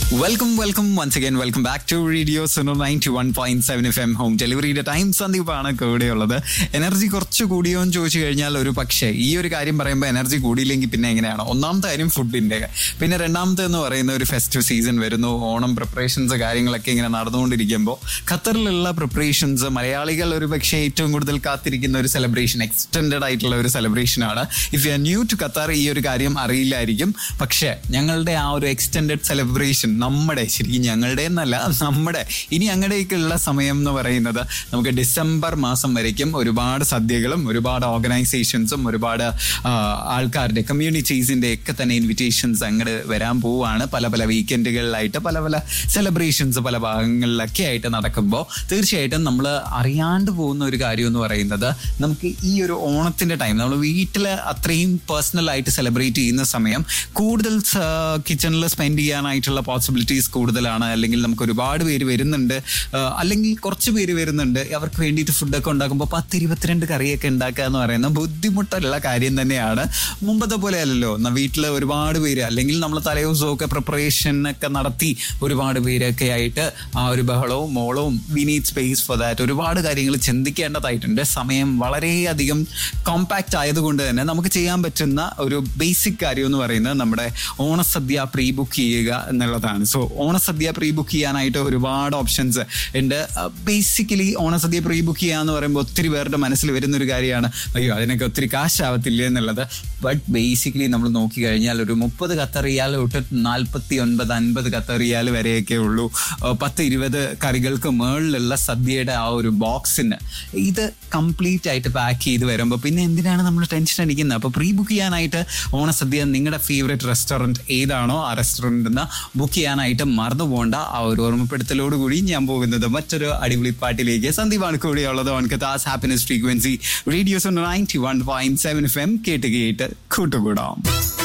welcome welcome once again welcome back to radio Suno ninety one point seven F M home ഡെലിവറിയുടെ time സന്ദീപാണ് കൂടെയുള്ളത് energy കുറച്ച് കൂടിയോ എന്ന് ചോദിച്ചു കഴിഞ്ഞാൽ ഒരു പക്ഷേ ഈ ഒരു കാര്യം പറയുമ്പോൾ എനർജി കൂടിയില്ലെങ്കിൽ പിന്നെ എങ്ങനെയാണ് ഒന്നാമത്തെ കാര്യം ഫുഡിന്റെ പിന്നെ രണ്ടാമത്തെ എന്ന് പറയുന്ന ഒരു ഫെസ്റ്റീവ് സീസൺ വരുന്നു ഓണം പ്രിപ്പറേഷൻസ് കാര്യങ്ങളൊക്കെ ഇങ്ങനെ നടന്നുകൊണ്ടിരിക്കുമ്പോൾ ഖത്തറിലുള്ള പ്രിപ്പറേഷൻസ് മലയാളികൾ ഒരു പക്ഷേ ഏറ്റവും കൂടുതൽ കാത്തിരിക്കുന്ന ഒരു സെലിബ്രേഷൻ എക്സ്റ്റെൻഡഡ് ആയിട്ടുള്ള ഒരു സെലിബ്രേഷൻ ആണ് if you are new to Qatar ഈ ഒരു കാര്യം അറിയില്ലായിരിക്കും പക്ഷേ ഞങ്ങളുടെ ആ ഒരു എക്സ്റ്റെൻഡഡ് സെലിബ്രേഷൻ നമ്മുടെ ശരിക്കും ഞങ്ങളുടെ എന്നല്ല നമ്മുടെ ഇനി അങ്ങടേക്കുള്ള സമയം എന്ന് പറയുന്നത് നമുക്ക് ഡിസംബർ മാസം വരയ്ക്കും ഒരുപാട് സദ്യകളും ഒരുപാട് ഓർഗനൈസേഷൻസും ഒരുപാട് ആ, ആൾക്കാരുടെ കമ്മ്യൂണിറ്റീസിന്റെ ഒക്കെ തന്നെ ഇൻവിറ്റേഷൻസ് അങ്ങോട്ട് വരാൻ പോവുകയാണ് പല പല വീക്കെൻഡുകളിലായിട്ട് പല പല സെലിബ്രേഷൻസ് പല ഭാഗങ്ങളിലൊക്കെ ആയിട്ട് നടക്കുമ്പോൾ തീർച്ചയായിട്ടും നമ്മൾ അറിയാണ്ട് പോകുന്ന ഒരു കാര്യം എന്ന് പറയുന്നത് നമുക്ക് ഈ ഒരു ഓണത്തിന്റെ ടൈം നമ്മൾ വീട്ടിൽ അത്രയും പേഴ്സണൽ ആയിട്ട് സെലിബ്രേറ്റ് ചെയ്യുന്ന സമയം കൂടുതൽ കിച്ചണിൽ സ്പെൻഡ് ചെയ്യാനായിട്ടുള്ള പോസിബിലിറ്റീസ് കൂടുതലാണ് അല്ലെങ്കിൽ നമുക്ക് ഒരുപാട് പേര് വരുന്നുണ്ട് ആ, അല്ലെങ്കിൽ കുറച്ച് പേര് വരുന്നുണ്ട് അവർക്ക് വേണ്ടിയിട്ട് ഫുഡൊക്കെ ഉണ്ടാക്കുമ്പോൾ പത്ത് ഇരുപത്തിരണ്ട് കറിയൊക്കെ ഉണ്ടാക്കുക എന്ന് പറയുന്നത് ബുദ്ധിമുട്ടുള്ള കാര്യം തന്നെയാണ് മുമ്പത്തെ പോലെ അല്ലല്ലോ വീട്ടിൽ ഒരുപാട് പേര് അല്ലെങ്കിൽ നമ്മൾ തലേദിവസമൊക്കെ പ്രിപ്പറേഷൻ ഒക്കെ നടത്തി ഒരുപാട് പേരൊക്കെ ആയിട്ട് ആ ഒരു ബഹളവും മോളവും we need space for that ഒരുപാട് കാര്യങ്ങൾ ചിന്തിക്കേണ്ടതായിട്ടുണ്ട് സമയം വളരെയധികം കോമ്പാക്റ്റ് ആയതുകൊണ്ട് തന്നെ നമുക്ക് ചെയ്യാൻ പറ്റുന്ന ഒരു ബേസിക് കാര്യം എന്ന് പറയുന്നത് നമ്മുടെ ഓണസദ്യ പ്രീ ബുക്ക് ചെയ്യുക എന്നുള്ളതാണ് സോ ഓണസദ്യ പ്രീ ബുക്ക് ചെയ്യാനായിട്ട് ഒരുപാട് ഓപ്ഷൻസ് ഉണ്ട് ബേസിക്കലി ഓണസദ്യ പ്രീ ബുക്ക് ചെയ്യുക എന്ന് പറയുമ്പോൾ ഒത്തിരി പേരുടെ മനസ്സിൽ വരുന്ന ഒരു കാര്യമാണ് അയ്യോ അതിനൊക്കെ ഒത്തിരി കാശാവത്തില്ല എന്നുള്ളത് ബട്ട് ബേസിക്കലി നമ്മൾ നോക്കി കഴിഞ്ഞാൽ ഒരു മുപ്പത് കത്തറിയാൽ തൊട്ട് നാൽപ്പത്തി ഒൻപത് അൻപത് കത്തറിയാൽ വരെയൊക്കെ ഉള്ളൂ ആ, പത്ത് ഇരുപത് കറികൾക്ക് മുകളിലുള്ള സദ്യയുടെ ആ ഒരു ബോക്സിന് ഇത് കംപ്ലീറ്റ് ആയിട്ട് പാക്ക് ചെയ്ത് വരുമ്പോൾ പിന്നെ എന്തിനാണ് നമ്മൾ ടെൻഷൻ അടിക്കുന്നത് അപ്പോൾ പ്രീ ബുക്ക് ചെയ്യാനായിട്ട് ഓണസദ്യ നിങ്ങളുടെ ഫേവറേറ്റ് റെസ്റ്റോറൻറ്റ് ഏതാണോ ആ റെസ്റ്റോറൻറ്റിൽ നിന്ന് ബുക്ക് ചെയ്യാനായിട്ട് മറന്നു പോകേണ്ട ആ ഒരു ഓർമ്മപ്പെടുത്തലോട് കൂടി ഞാൻ പോകുന്നത് മറ്റൊരു അടിപൊളി പാട്ടിലേക്ക് സന്ദീപാണ് കൂടെയുള്ളത് on Qatar's happiness frequency radio's ninety one point seven F M കേട്ട് കേട്ട് കൂട്ടുകൂടാം